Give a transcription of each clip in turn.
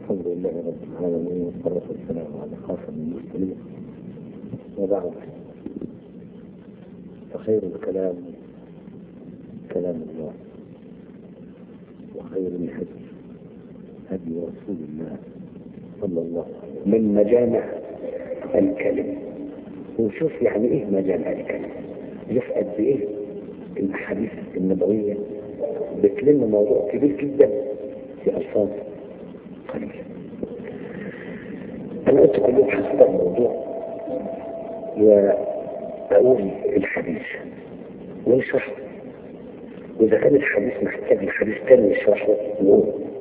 الحمد لله رب العالمين والصلاة والسلام على خاتم المرسلين وبعد فخير الكلام كلام الله وخير الهدي هدي رسول الله صلى الله عليه وسلم من مجامع الكلم ونشوف يعني ايه مجامع الكلم نشوف قد ايه الاحاديث النبويه بتلم موضوع كبير جدا في الفاظ قليله انا قلت كلهم حسب الموضوع واقول الحديث ونشرحه واذا كان الحديث محتاج لحديث تاني يشرحه نقول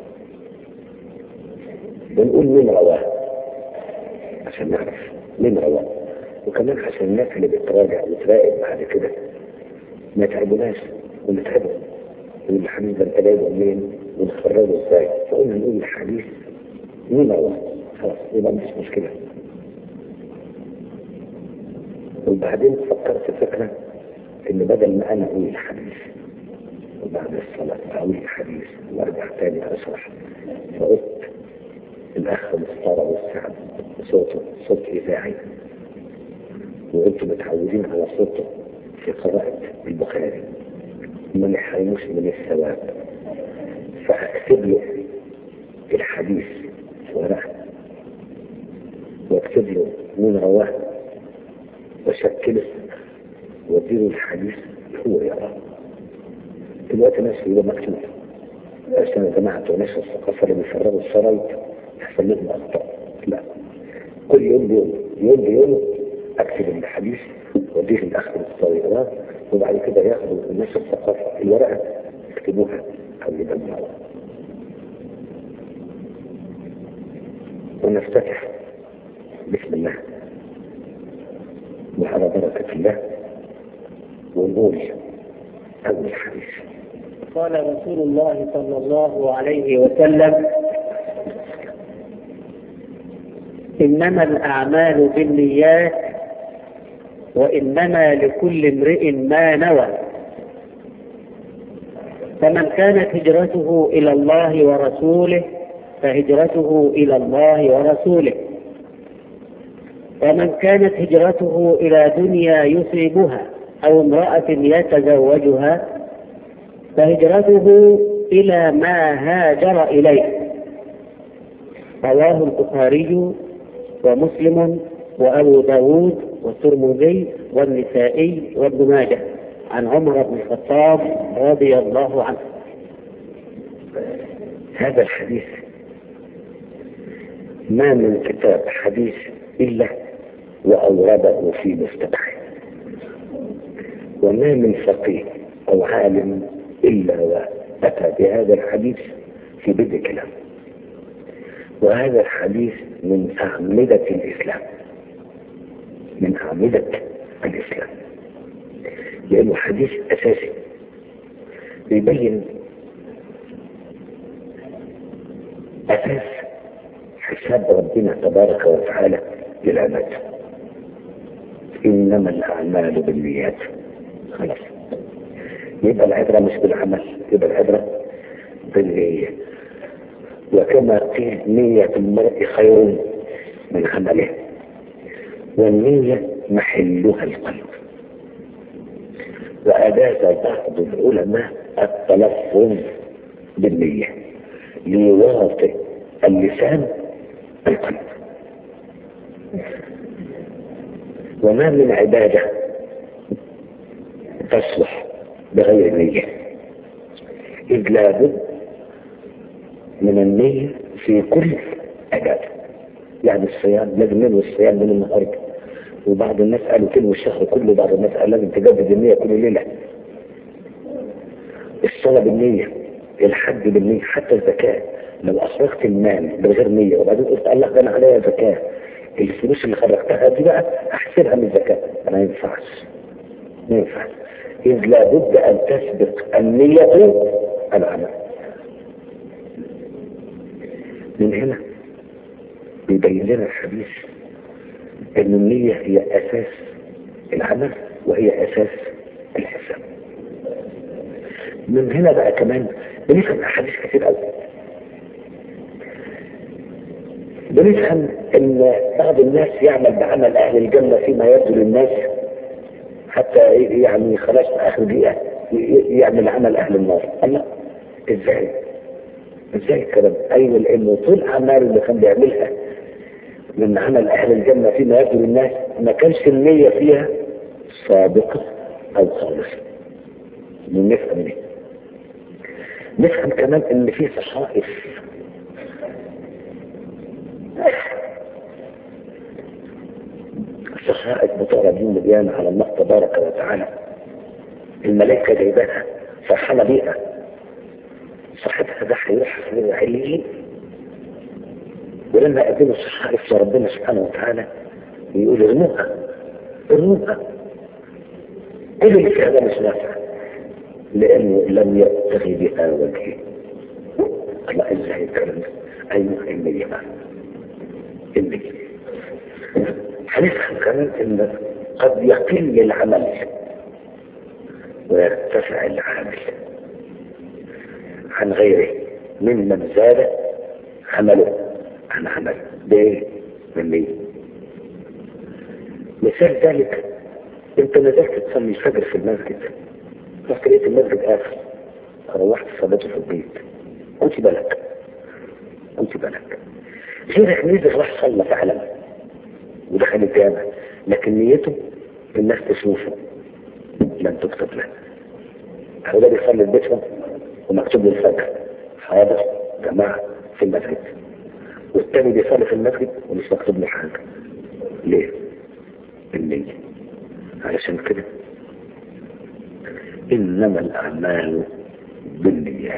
بنقول مين رواه عشان نعرف مين رواه وكمان عشان الناس اللي بتراجع وتراقب بعد كده ما تعبوناش ونتعبوا نقول الحديث ده انت جايبه منين ونخرجه ازاي فقلنا نقول الحديث مين رواه خلاص يبقى مفيش مشكله وبعدين فكرت فكره ان بدل ما انا اقول الحديث وبعد الصلاه اقول الحديث وارجع تاني اشرح فقلت الاخ مختار والسعد صوته صوت اذاعي وانتم متعودين على صوته في قراءة البخاري ما نحرموش من الثواب فاكتب له الحديث في ورقه واكتب له مين رواه وشكله واديله الحديث هو يراه دلوقتي ناس يبقى مكتوب عشان يا جماعه ناس الثقافه اللي بيفرغوا الشرايط يحصل لهم اخطاء لا كل يوم بيوم يوم بيوم اكتب الحديث واديه الاخ الصغيرات وبعد كده ياخدوا الناس الثقافه الورقه يكتبوها او يجمعوها ونفتتح بسم الله وعلى بركة الله ونقول أول حديث قال رسول الله صلى الله عليه وسلم إنما الأعمال بالنيات وإنما لكل امرئ ما نوى فمن كانت هجرته إلى الله ورسوله فهجرته إلى الله ورسوله ومن كانت هجرته إلى دنيا يصيبها أو امرأة يتزوجها فهجرته إلى ما هاجر إليه رواه البخاري ومسلم وأبو داود والترمذي والنسائي وابن ماجه عن عمر بن الخطاب رضي الله عنه هذا الحديث ما من كتاب حديث إلا وأورده في مفتتحه وما من فقيه أو عالم إلا وأتى بهذا الحديث في بدء كلامه وهذا الحديث من أعمدة الإسلام من أعمدة الإسلام لأنه حديث أساسي يبين أساس حساب ربنا تبارك وتعالى للعباد إنما الأعمال بالنيات خلاص يبقى العبرة مش بالعمل يبقى العبرة بالنية وكما قيل نية المرء خير من عمله والنية محلها القلب وأجاز بعض العلماء التلفظ بالنية ليواطئ اللسان القلب وما من عبادة تصلح بغير نية إذ لابد من النية في كل عبادة يعني الصيام لازم ننوي الصيام من النهارده وبعض الناس قالوا تنوي الشهر كله بعض الناس قال لازم تجدد النية كل ليلة الصلاة بالنية الحج بالنية حتى الزكاة لو أخرجت المال بغير نية وبعدين قلت الله ده أنا عليا زكاة الفلوس اللي خرجتها دي بقى أحسبها من الزكاة ما ينفعش ما ينفعش إذ لابد أن تسبق النية العمل من هنا بيبين لنا الحديث ان النية هي اساس العمل وهي اساس الحساب من هنا بقى كمان بنفهم احاديث كتير قوي بنفهم ان بعض الناس يعمل بعمل اهل الجنه فيما يبدو للناس حتى يعني خلاص في اخر دقيقه يعمل عمل اهل النار الله ازاي؟ ازاي الكلام؟ ايوه لانه طول اعماله اللي كان بيعملها من عمل اهل الجنه فيما يبدو للناس ما كانش النيه فيها صادقه او خالصه. نفهم دي. نفهم كمان ان في صحائف الصحائف بتقرا دي مليانه على الله تبارك وتعالى الملائكه جايباها فرحانه بيها صاحبها ده هيروح في عليين ولما قدموا الصحائف لربنا سبحانه وتعالى يقول ارموها ارموها كل اللي فيها ده مش نافع لانه لم يبتغي بها وجهه الله ازاي الكلام ده ايوه النية بقى النية هنفهم كمان ان قد يقل العمل ويرتفع العامل عن غيره ممن زاد عمله عن عمل بايه؟ من مين؟ مثال ذلك انت نزلت تصلي الفجر في المسجد رحت لقيت المسجد قافل روحت صليته في البيت كنت بالك كنت بالك غيرك نزل راح صلى فعلا ودخل الجامع لكن نيته الناس تشوفه لم تكتب له هو ده بيصلي في بيتهم ومكتوب له الفجر حاضر جماعة في المسجد والتاني بيصلي في المسجد ومش مكتوب له حاجة ليه؟ النية علشان كده إنما الأعمال بالنيات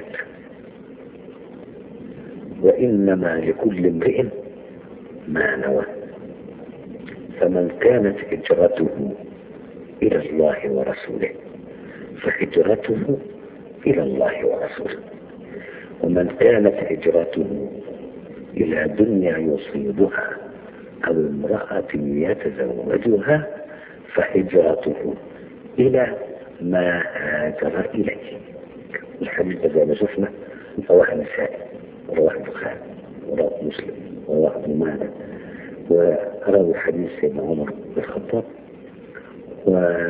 وإنما لكل امرئ ما نوى فمن كانت هجرته إلى الله ورسوله فهجرته إلى الله ورسوله ومن كانت هجرته إلى دنيا يصيبها أو امرأة يتزوجها فهجرته إلى ما هاجر إليه الحديث ده زي ما شفنا رواه النسائي ورواه البخاري ورواه مسلم ورواه ابن ماجه وروى حديث سيدنا عمر بن الخطاب و...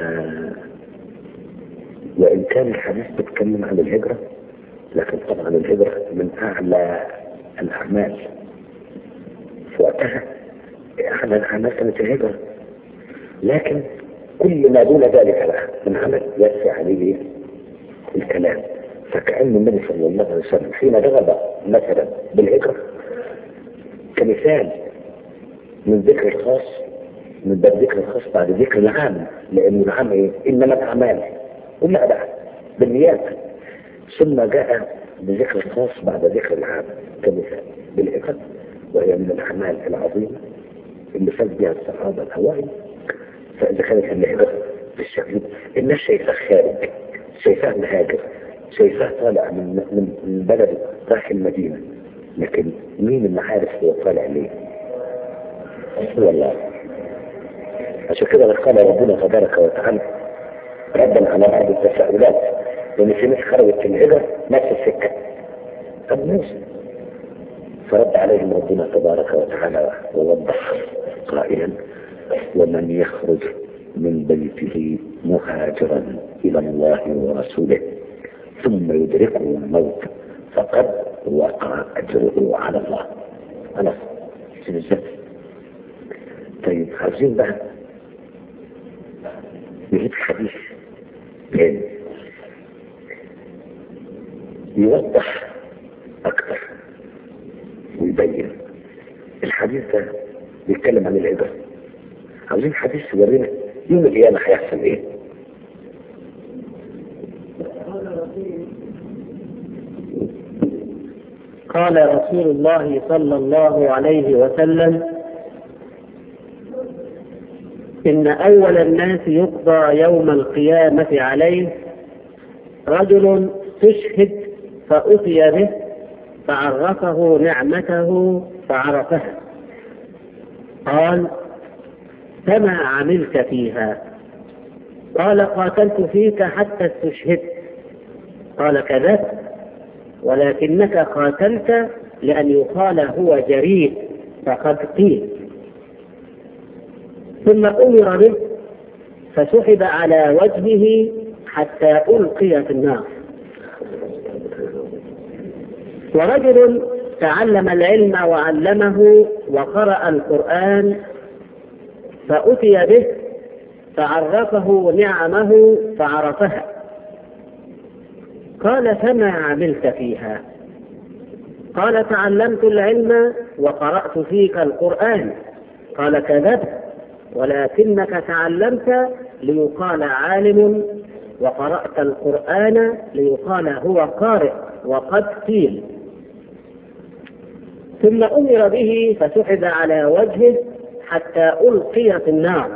وإن كان الحديث بيتكلم عن الهجرة لكن طبعا الهجرة من أعلى الأعمال في وقتها أعلى الأعمال كانت الهجرة لكن كل ما دون ذلك بقى من عمل يرفع عليه الكلام فكأن النبي صلى الله عليه وسلم حين رغب مثلا بالهجرة كمثال من ذكر الخاص من باب ذكر الخاص بعد ذكر العام لأن العام إيه؟ إنما الأعمال كلها بقى بالنيات ثم جاء بذكر الخاص بعد ذكر العام كمثال بالهجرة وهي من الأعمال العظيمة اللي فاز بها الصحابة الأوائل فإذا كانت الهجرة بالشكل الناس شايفاه خارج شايفاه مهاجر شايفاه طالع من من من بلده رايح المدينة لكن مين اللي عارف هو طالع ليه؟ هو الله عشان كده قال ربنا تبارك وتعالى ردا على بعض التساؤلات لان في ناس خرجت في الهجرة نفس السكة طب موسى فرد عليهم ربنا تبارك وتعالى ووضح قائلا ومن يخرج من بيته مهاجرا الى الله ورسوله ثم يدركه الموت فقد وقع اجره على الله خلاص بالذات طيب عايزين بقى نجيب حديث تاني يوضح اكتر ويبين الحديث ده بيتكلم عن الهجرة عاوزين حديث يورينا يوم القيامة هيحصل ايه قال رسول الله صلى الله عليه وسلم إن أول الناس يقضى يوم القيامة عليه رجل استشهد فأتي به فعرفه نعمته فعرفها قال فما عملت فيها قال قاتلت فيك حتى استشهدت قال كذبت ولكنك قاتلت لأن يقال هو جريء فقد قيل ثم أمر به فسحب على وجهه حتى ألقي في النار ورجل تعلم العلم وعلمه وقرأ القرآن فأتي به فعرفه نعمه فعرفها قال فما عملت فيها قال تعلمت العلم وقرأت فيك القرآن قال كذبت ولكنك تعلمت ليقال عالم وقرأت القرآن ليقال هو قارئ وقد قيل ثم أمر به فسحب على وجهه حتى ألقي في النار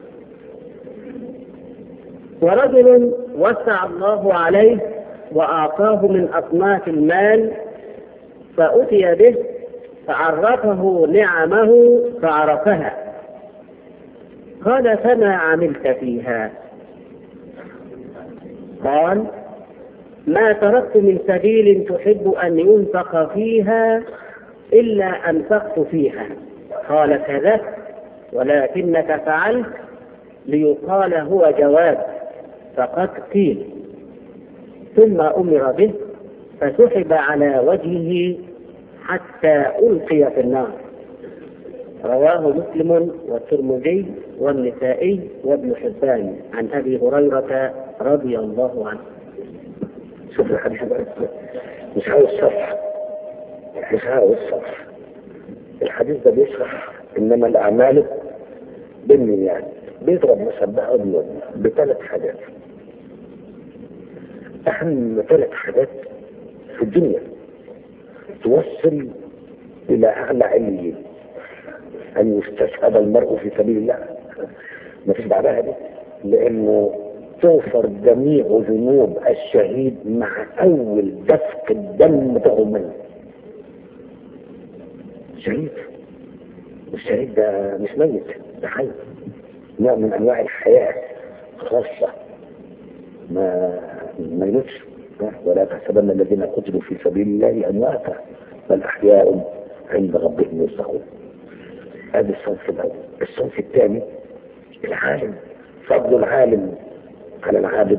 ورجل وسع الله عليه وأعطاه من أصناف المال فأتي به فعرفه نعمه فعرفها قال فما عملت فيها قال ما تركت من سبيل تحب أن ينفق فيها إلا أنفقت فيها قال كذبت ولكنك فعلت ليقال هو جواب فقد قيل ثم أمر به فسحب على وجهه حتى ألقي في النار رواه مسلم والترمذي والنسائي وابن حبان عن أبي هريرة رضي الله عنه شوف الحديث بقى مش عاوز شرح مش عاوز شرح الحديث ده بيشرح انما الاعمال بالنيات بيضرب مسبحه ابيض بثلاث حاجات اهم ثلاث حاجات في الدنيا توصل الى اعلى عليين ان يستشهد المرء في سبيل الله ما فيش بعدها دي لانه تغفر جميع ذنوب الشهيد مع اول دفق الدم بتاعه منه شهيد الشهيد ده مش ميت ده حي نوع من انواع الحياه خاصه ما ما يموتش ولا تحسبن الذين قتلوا في سبيل الله امواتا بل احياء عند ربهم يرزقون هذا الصنف الاول الصنف الثاني العالم فضل العالم على العابد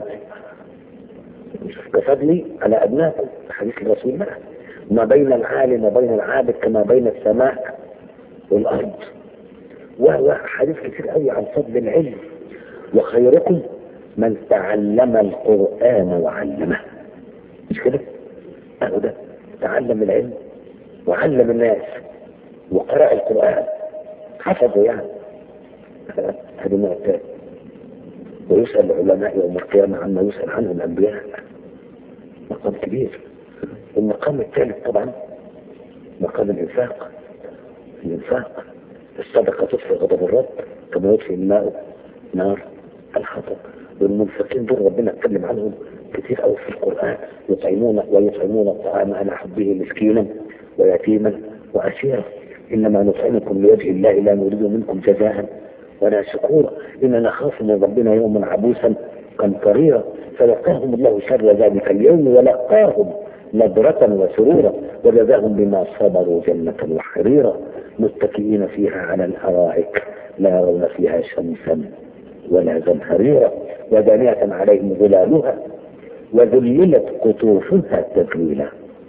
كفضلي على ابنائكم حديث الرسول الله ما بين العالم وبين العابد كما بين السماء والارض وهو حديث كثير قوي عن فضل العلم وخيركم من تعلم القرآن وعلمه مش كده؟ أهو ده تعلم العلم وعلم الناس وقرأ القرآن حفظه يعني هذه نوع تاني ويسأل العلماء يوم القيامة عما يسأل عنه الأنبياء مقام كبير والمقام الثالث طبعا مقام الإنفاق الإنفاق الصدقة تطفئ غضب الرب كما يطفئ الماء نار الحطب والمنفقين دول ربنا اتكلم عنهم كتير قوي في القرآن يطعمون ويطعمون الطعام على حبه مسكينا ويتيما وأسيرا إنما نطعمكم لوجه الله لا نريد منكم جزاء ولا شكورا إننا نخاف من ربنا يوما عبوسا قمطريرا فوقاهم الله شر ذلك اليوم ولقاهم نضرة وسرورا وجزاهم بما صبروا جنة وحريرا متكئين فيها على الأرائك لا يرون فيها شمسا ولا زمهريرا ودانية عليهم ظلالها وذللت قطوفها تذليلا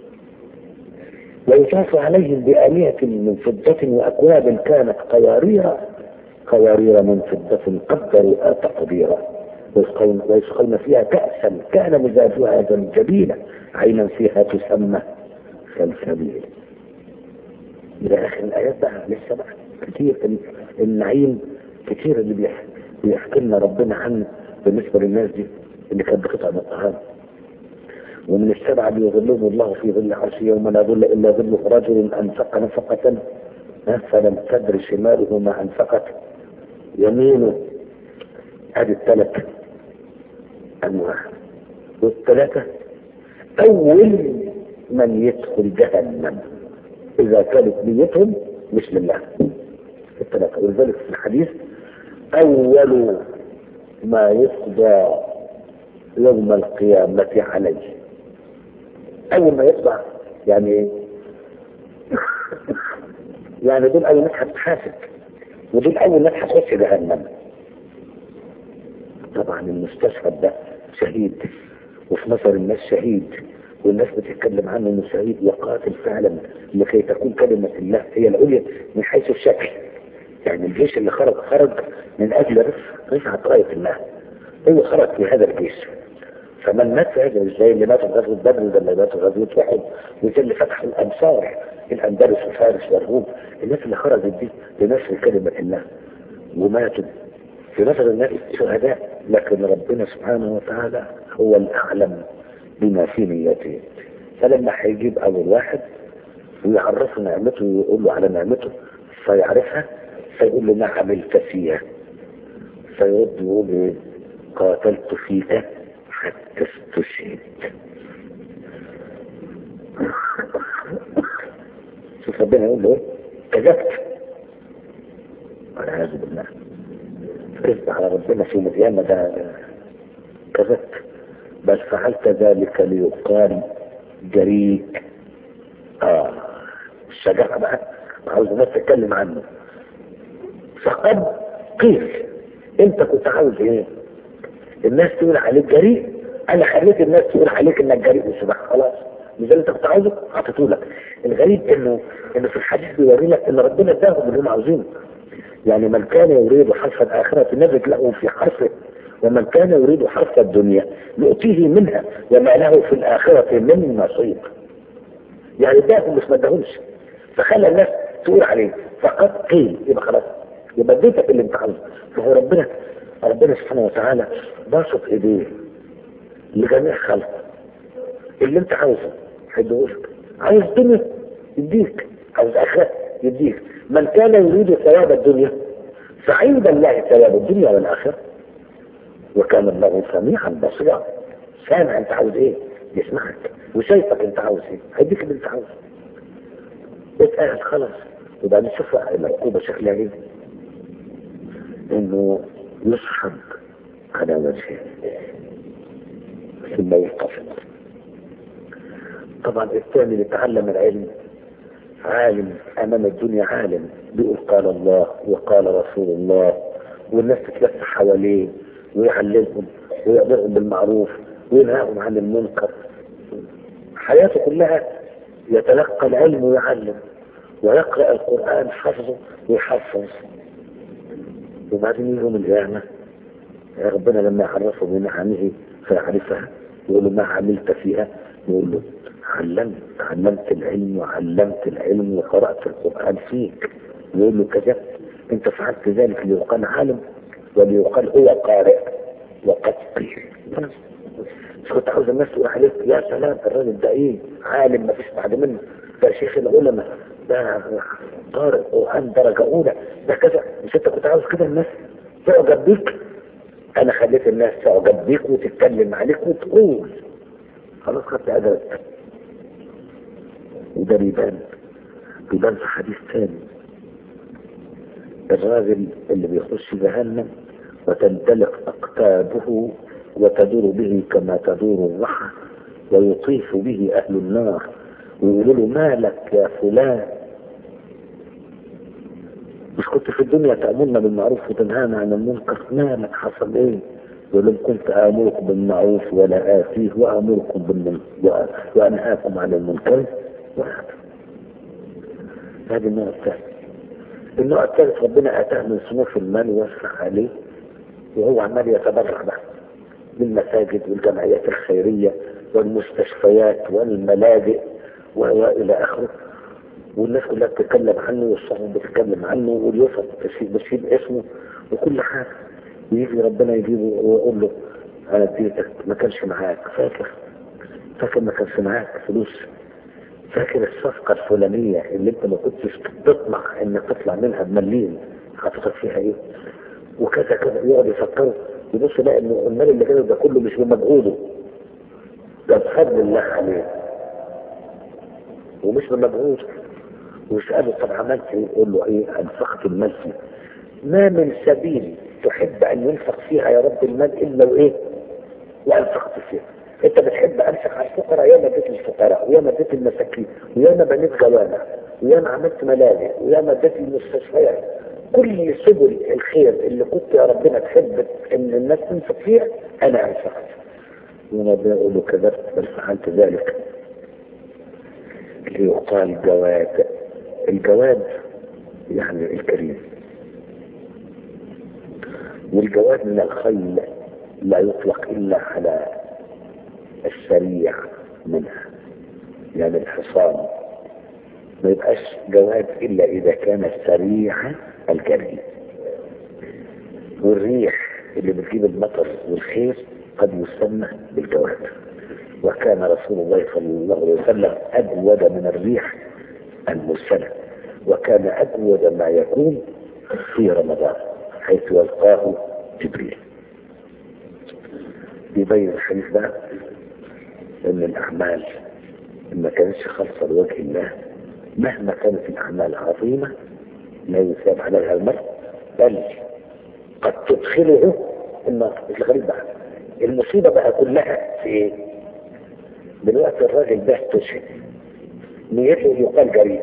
ويطاف عليهم بآلية من فضة وأكواب كانت قواريرا قوارير من فضة قدروا تقديرا ويسقون, ويسقون فيها كأسا كان مزاجها زنجبيلا عينا فيها تسمى سلسبيل إلى آخر الآيات بقى لسه بقى كتير النعيم كتير اللي بيحكي بيحكي لنا ربنا عنه بالنسبة للناس دي اللي كانت بتقطع الطعام ومن السبعة اللي يظلهم الله في ظل عرشه يوم لا ظل إلا ظله رجل أنفق نفقة فلم تدر شماله ما أنفقت يمينه هذه الثلاث أنواع والثلاثة أول من يدخل جهنم إذا كانت نيتهم مش لله الثلاثة ولذلك في الحديث أول ما يقضى يوم القيامة عليه أول ما يطلع يعني إيه؟ يعني دول اول ناس هتتحاسب ودول اول ناس هتخش جهنم طبعا المستشهد ده شهيد وفي نظر الناس شهيد والناس بتتكلم عنه انه شهيد وقاتل فعلا لكي تكون كلمة الله هي العليا من حيث الشكل يعني الجيش اللي خرج خرج من اجل رفعة راية الله هو خرج في هذا الجيش فمن مات في هذا زي اللي مات في غزوة بدر ولا اللي مات في غزوة احد وزي اللي فتحوا الامصار الاندلس وفارس والروم الناس اللي خرجت دي لنشر كلمة الله وماتوا في نظر الناس شهداء لكن ربنا سبحانه وتعالى هو الأعلم بما في نيته فلما هيجيب أول واحد ويعرفه نعمته ويقول له على نعمته فيعرفها فيقول له ما عملت فيها فيرد يقول ايه قاتلت فيك حتى استشهدت شوف ربنا يقول له ايه كذبت والعياذ بالله كذب على ربنا في يوم القيامة ده كذبت بل فعلت ذلك ليقال جريء اه الشجاعة بقى عاوز الناس تتكلم عنه فقد قيل انت كنت عاوز ايه الناس تقول عليك جريء انا خليت الناس تقول عليك انك جريء وسبح خلاص مش اللي انت كنت عاوزه اعطيته لك الغريب انه انه في الحديث بيوري لك ان ربنا اداهم اللي هم عاوزينه يعني من كان يريد حرث الآخرة نجد له في حرثه ومن كان يريد حرث الدنيا نؤتيه منها وما له في الآخرة من نصيب يعني اداهم مش ما اداهمش فخلى الناس تقول عليه فقد قيل يبقى خلاص يبقى اديتك اللي انت عاوزه فهو ربنا ربنا سبحانه وتعالى باسط ايديه لجميع خلقه اللي انت عاوزه هيديهولك عاوز دنيا يديك عاوز اخره يديك من كان يريد ثواب الدنيا فعند الله ثواب الدنيا والاخره وكان الله سميعا بصيرا سامع انت عاوز ايه يسمعك وشايفك انت عاوز ايه هيديك اللي انت عاوزه اتقال خلاص وبعدين شوف العقوبه شكلها ايه انه يسحب على وجهه ثم يلتفت طبعا الثاني اللي تعلم العلم عالم امام الدنيا عالم بيقول قال الله وقال رسول الله والناس تتلف حواليه ويعلمهم ويأمرهم بالمعروف وينهاهم عن المنكر حياته كلها يتلقى العلم ويعلم ويقرأ القرآن حفظه ويحفظ وبعدين يوم القيامة يا ربنا لما يعرفه بنعمه فيعرفها يقول له ما عملت فيها يقول له علمت علمت العلم وعلمت العلم وقرأت القرآن فيك يقول له كذبت انت فعلت ذلك ليقال عالم وليقال هو قارئ وقد قيل مش كنت عاوز الناس تقول عليك يا سلام الراجل ده ايه عالم ما فيش بعد منه ده شيخ العلماء ده قارئ قرآن درجة أولى ده كذا مش انت كنت عاوز كده الناس تعجب بيك انا خليت الناس تعجب بيك وتتكلم عليك وتقول خلاص خدت أدرك وده بيبان بيبان في حديث ثاني الراجل اللي بيخش جهنم وتندلق أقتابه وتدور به كما تدور الرحى ويطيف به أهل النار ويقولوا له مالك يا فلان مش كنت في الدنيا تأمرنا بالمعروف وتنهانا عن المنكر مالك حصل ايه يقول لهم كنت آمركم بالمعروف ولا آتيه وآمركم بالمنكر وأنهاكم عن المنكر وهذا هذه النوع الثالث النوع الثالث ربنا آتاه من صنوف المال ووسع عليه وهو عمال يتبرع بقى بالمساجد والجمعيات الخيرية والمستشفيات والملاجئ وإلى آخره والناس كلها بتتكلم عنه والصحف بتتكلم عنه واليوسف بتشيل اسمه وكل حاجة ويجي ربنا يجيبه ويقول له انا اديتك ما كانش معاك فاكر فاكر ما كانش معاك فلوس فاكر الصفقة الفلانية اللي انت ما كنتش تطمع انك تطلع منها بمليون حاطط فيها ايه وكذا كذا يقعد يفكروا يبص يلاقي ان المال اللي جاله ده كله مش بمجهوده ده بفضل الله عليه ومش بمجهوده ويسأله طب عملت ايه يقول له ايه انفقت المال فيه ما من سبيل تحب ان ينفق فيها يا رب المال الا وايه وانفقت فيها انت بتحب انفق على الفقراء ياما اديت للفقراء وياما اديت المساكين وياما بنيت جوامع وياما عملت ملاجئ وياما اديت المستشفيات كل سبل الخير اللي كنت يا ربنا تحب ان الناس تنفق فيها انا انفقت وربنا يقول له كذبت بل فعلت ذلك ليقال جواد الجواد يعني الكريم والجواد من الخيل لا يطلق الا على السريع منها يعني الحصان ما يبقاش جواد الا اذا كان سريع الجري والريح اللي بتجيب المطر والخير قد يسمى بالجواد وكان رسول الله صلى الله عليه وسلم اجود من الريح المرسله وكان اجود ما يكون في رمضان حيث يلقاه جبريل يبين الحديث ده ان الاعمال ما كانتش خالصه لوجه الله مهما كانت الاعمال عظيمه لا يثاب عليها المرء بل قد تدخله النار الغريب بقى المصيبه بقى كلها في ايه؟ دلوقتي الراجل ده استشهد نيته يقال جريء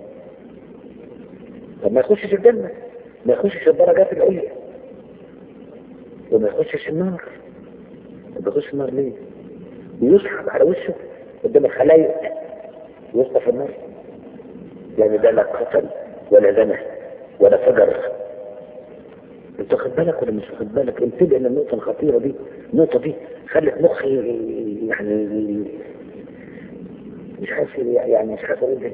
طب ما يخشش الجنه ما يخشش الدرجات العليا وما يخشش النار طب يخش النار ليه؟ ويسحب على وشه قدام الخلايق ويسقط في النار يعني ده لا قتل ولا زنى ولا فجر انت واخد بالك ولا مش واخد بالك انتبه ان النقطة الخطيرة دي النقطة دي خلت مخي يعني مش عارف يعني مش عارف اقول ايه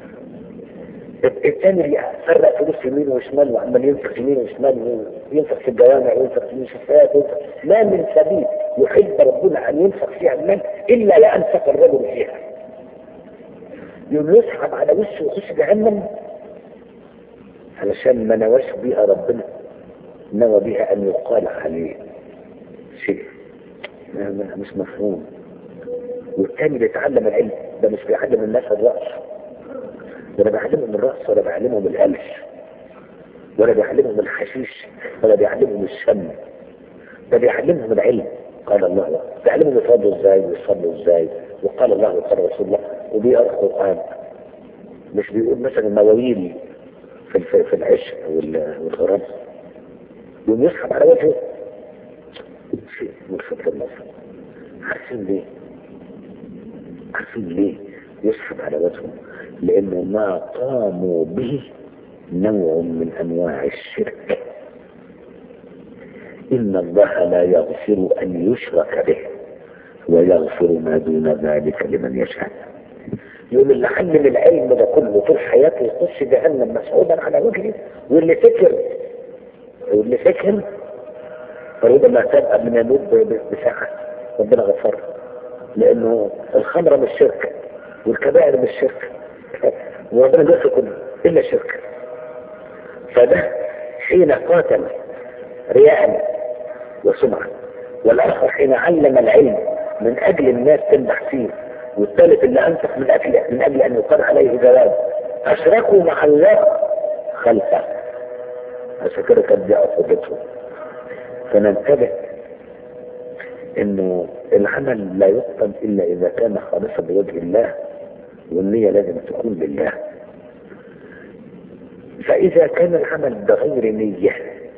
الثاني اللي فرق فلوس يمين وشمال وعمال ينفق يمين وشمال ينفق في الجوامع وينفق في المستشفيات وينفق ما من سبيل يحب ربنا ان ينفق فيها المال الا لانفق الرجل فيها يوم يسحب على وشه ويخش جهنم علشان ما نواش بيها ربنا نوى بها ان يقال عليه شيء مش مفهوم والتاني بيتعلم العلم ده مش بيعلم الناس الرأس ولا بيعلمهم الرأس ولا بيعلمهم القلش ولا بيعلمهم الحشيش ولا بيعلمهم الشم ده بيعلمهم العلم قال الله بيعلمهم يتوضوا ازاي ويصلوا ازاي وقال الله وقال رسول الله وبيقرا القران مش بيقول مثلا مواويل في في العشق والغرام يوم يسحب على وجهه شيء ملفت للنظر عارفين ليه؟ عارفين ليه يسحب على وجهه؟ لانه ما قاموا به نوع من انواع الشرك ان الله لا يغفر ان يشرك به ويغفر ما دون ذلك لمن يشاء يقول اللي علم العلم ده كله طول حياته يخش جهنم مسعودا على وجهه واللي فكر واللي فكر فربما تاب قبل ما يموت بساعة ربنا غفر لانه الخمرة مش شرك والكبائر مش شرك وربنا بيغفر كله الا شرك فده حين قاتل رياء وسمعة والاخر حين علم العلم من اجل الناس تمدح فيه والثالث اللي انفق من اجل من اجل ان يقال عليه جواب اشركوا مع الله خلفه عشان كده كانت دي عقوبتهم فننتبه انه العمل لا يقبل الا اذا كان خالصا بوجه الله والنية لازم تكون لله فاذا كان العمل بغير نية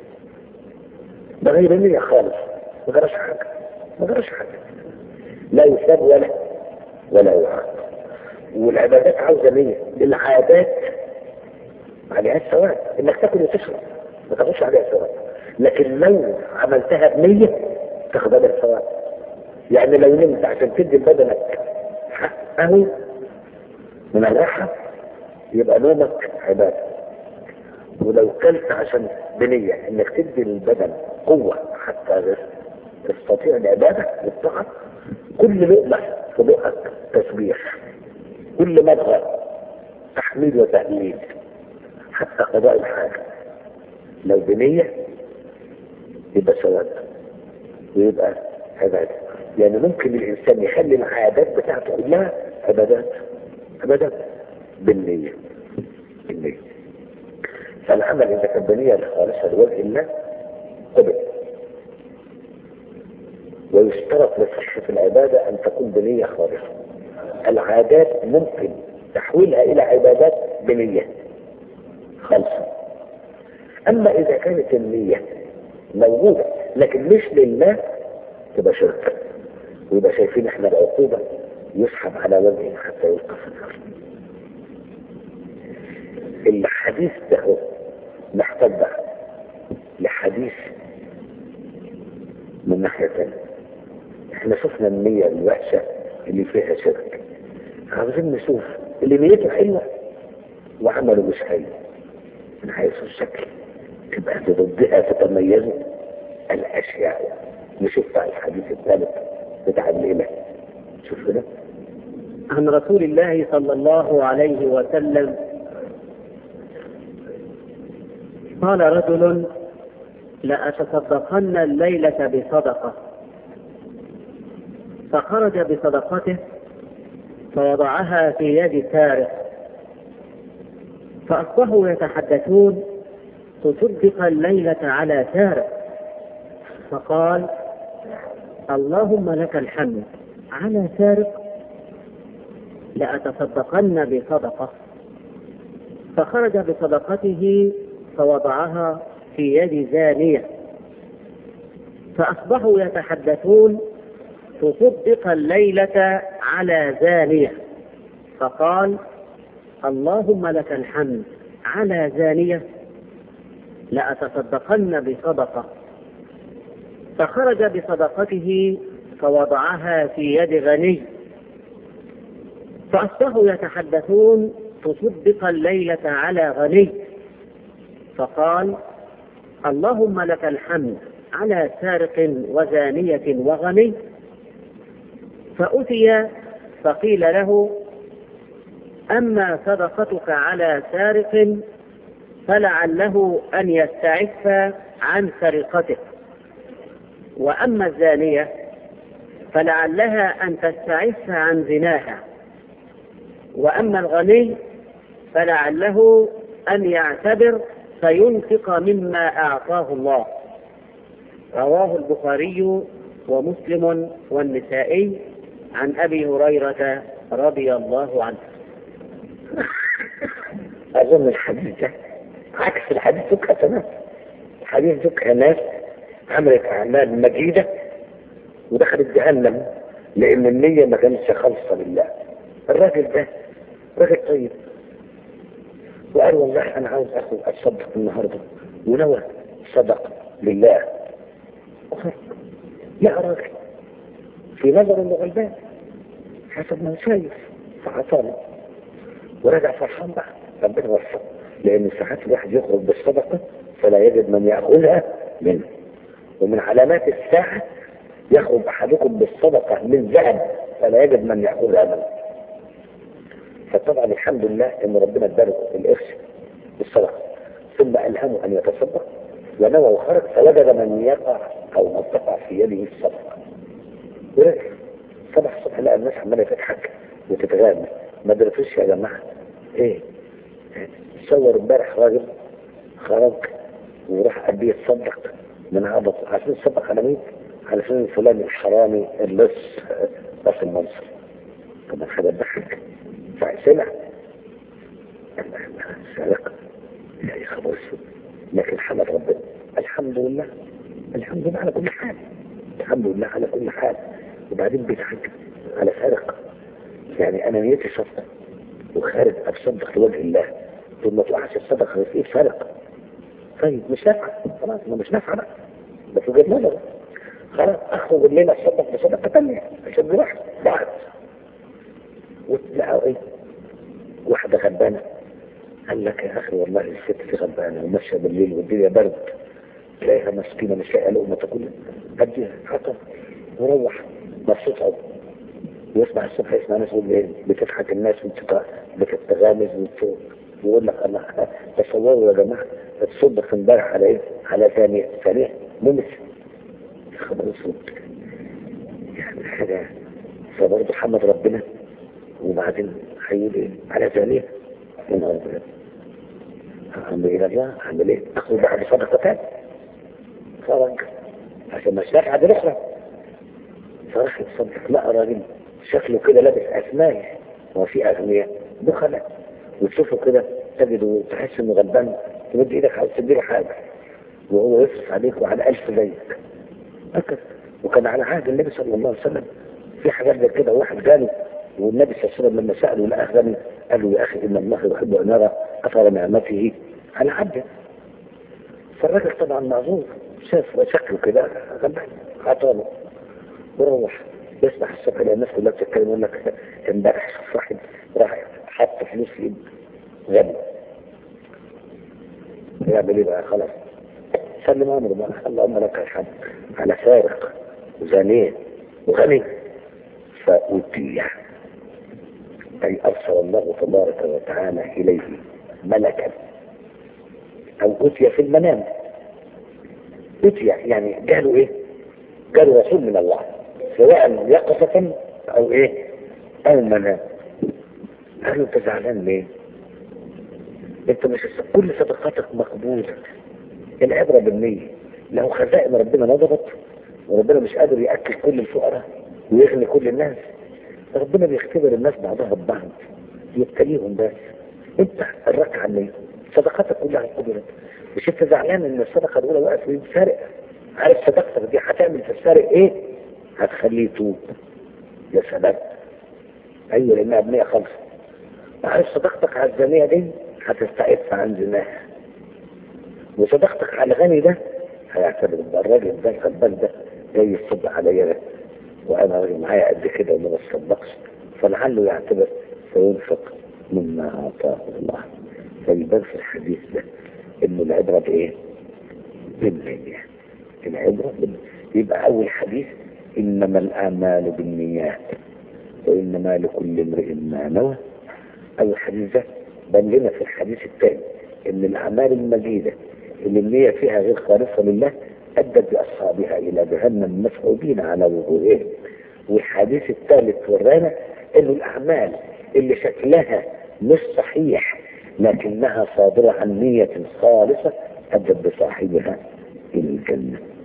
بغير نية خالص ما جراش حاجة ما جراش حاجة لا يثاب ولا ولا يعاقب والعبادات عاوزة نية العادات عليها الثواب انك تاكل وتشرب ما تاخدش عليها ثواب لكن لو عملتها بنية تاخد عليها ثواب يعني لو نمت عشان تدي لبدنك حقه من الراحة يبقى نومك عبادة ولو كلت عشان بنية انك تدي للبدن قوة حتى تستطيع العبادة والطاعة كل لقمة في بقك تسبيح كل مضغة تحميل وتهليل حتى قضاء الحاجة لو بنية يبقى ثواب ويبقى عبادة يعني ممكن الإنسان يخلي العادات بتاعته كلها عبادات عبادات بالنية بالنية فالعمل إذا كان بنية خالصة لوجه الله قبل ويشترط لصحة العبادة أن تكون بنية خالصة العادات ممكن تحويلها إلى عبادات بنية خالصة أما إذا كانت النية موجودة لكن مش لله تبقى شرك ويبقى شايفين احنا العقوبة يسحب على وجهه حتى يلقى في النار الحديث ده هو محتاج بقى لحديث من ناحية تانية احنا شفنا النية الوحشة اللي فيها شرك عاوزين نشوف اللي نيته حلوة وعمله مش حلو من حيث الشكل تبقى ضدها تتميز الأشياء نشوف بقى الحديث الثالث بتاع الليلة شوف كده عن رسول الله صلى الله عليه وسلم قال رجل لأتصدقن الليلة بصدقة فخرج بصدقته فوضعها في يد سارق فأصبحوا يتحدثون تصدق الليلة على سارق فقال اللهم لك الحمد على سارق لأتصدقن بصدقة فخرج بصدقته فوضعها في يد زانية فأصبحوا يتحدثون تصدق الليلة على زانية فقال اللهم لك الحمد على زانية لأتصدقن بصدقة فخرج بصدقته فوضعها في يد غني فأصبحوا يتحدثون تصدق الليلة على غني فقال اللهم لك الحمد على سارق وزانية وغني فأتي فقيل له أما صدقتك على سارق فلعله أن يستعف عن سرقته وأما الزانية فلعلها أن تستعف عن زناها وأما الغني فلعله أن يعتبر فينفق مما أعطاه الله رواه البخاري ومسلم والنسائي عن أبي هريرة رضي الله عنه أظن الحديث ده عكس الحديث ذكر تمام الحديث ذكر ناس عملت أعمال مجيدة ودخلت جهنم لأن النية ما كانتش خالصة لله الراجل ده راجل طيب وقال والله أنا عاوز أخذ أتصدق النهاردة ونوى صدق لله وخرج يا راجل في نظر انه غلبان حسب ما هو شايف فعصانه ورجع فرحان بقى ربنا وفقه لان ساعات الواحد يخرج بالصدقه فلا يجد من ياخذها منه ومن علامات الساعه يخرج احدكم بالصدقه من ذهب فلا يجد من ياخذها منه فطبعا الحمد لله ان ربنا اداله القرش بالصدقه ثم الهمه ان يتصدق ونوى وخرج فوجد من يقع او من تقع في يده الصدقه ورجع صبح الصبح لقى الناس عماله تضحك وتتغنى ما درتوش يا جماعه ايه صور امبارح راجل خرج وراح قد يتصدق من عبط عشان يتصدق على مين؟ على سن الفلاني الحرامي اللص راس المنصر طبعا حاجه تضحك فسمع سرق يا خبر اسود لكن حمد ربنا الحمد لله الحمد لله على كل حال الحمد لله على كل حال وبعدين بيتحج على سرق يعني انا نيتي صدقه وخارج اتصدق لوجه الله ثم ما توقعش الصدقه في ايد سرق طيب مش نافعه خلاص ما مش نافعه بقى بس وجهه نظر خلاص اخرج الليله اتصدق بصدقه ثانيه عشان واحد بعد وتلاقوا ايه واحده غلبانه قال لك يا اخي والله الست دي غلبانه وماشيه بالليل والدنيا برد تلاقيها مسكينه مش لاقيه لقمه تاكلها اديها حطها وروح مبسوط قوي ويسمع الصبح يسمع ناس يقول ايه بتضحك الناس بتتغامز ويقول لك انا تصوروا يا جماعه اتصدق امبارح على ايه؟ على ثانيه ثانيه ممس خبر اسود يعني حاجه فبرضه حمد ربنا وبعدين هيقول ايه؟ على ثانيه من ربنا الحمد لله اعمل ايه؟ اخذ بعد صدقه ثانيه خرج عشان ما شاف عاد الاخرى فراح يتصدق لا راجل شكله كده لابس اسماء هو في اغنياء بخلاء وتشوفه كده تجده تحس انه غلبان تمد ايدك عاوز تديله حاجه وهو يصرف عليك وعلى ألف زيك هكذا وكان على عهد النبي صلى الله عليه وسلم في حاجات زي كده واحد جاله والنبي صلى الله عليه وسلم لما سأله لقاه غني قال له يا أخي إن الله يحب أن يرى أثر نعمته على عبده فالراجل طبعا معذور شاف شكله كده غلبان عطاله وروح يصبح الصبح يلاقي الناس كلها بتتكلم يقول لك امبارح شوف واحد راح حط فلوس في ايد غني يعمل ايه بقى خلاص سلم امره بقى اللهم لك الحمد على سارق وزانيه وغني فأتي أي أرسل الله تبارك وتعالى إليه ملكا أو أتي في المنام أتي يعني جاله إيه؟ جاله رسول من الله سواء يقظة أو إيه؟ أو منام قالوا أنت زعلان ليه؟ أنت مش كل صدقاتك مقبولة العبرة بالنية لو خزائن ربنا نضبط وربنا مش قادر يأكل كل الفقراء ويغني كل الناس ربنا بيختبر الناس بعضها ببعض يبتليهم بس انت الركعة النية صدقاتك كلها قبلت مش انت زعلان ان الصدقة الاولى وقت في سارق عارف صدقتك دي هتعمل في السارق ايه هتخليه يتوب يا سلام ايوه لانها بنية خالصة عارف صدقتك على الزانية دي هتستعف عن زناها وصدقتك على الغني ده هيعتبر ده الراجل ده الغلبان ده جاي يصب عليا ده وانا راجل معايا قد كده وما بتصدقش فلعله يعتبر فينفق مما اعطاه الله فيبان في الحديث ده انه العبره بايه؟ بالنية العبره بالنية يبقى اول حديث انما الاعمال بالنيات وانما لكل امرئ ما نوى اول حديث ده بان لنا في الحديث الثاني ان الاعمال المجيده اللي النية فيها غير خالصة لله أدت بأصحابها إلى جهنم مسعودين على وجوههم والحديث الثالث ورانا إن الأعمال اللي شكلها مش صحيح لكنها صادرة عن نية خالصة أدت بصاحبها إلى الجنة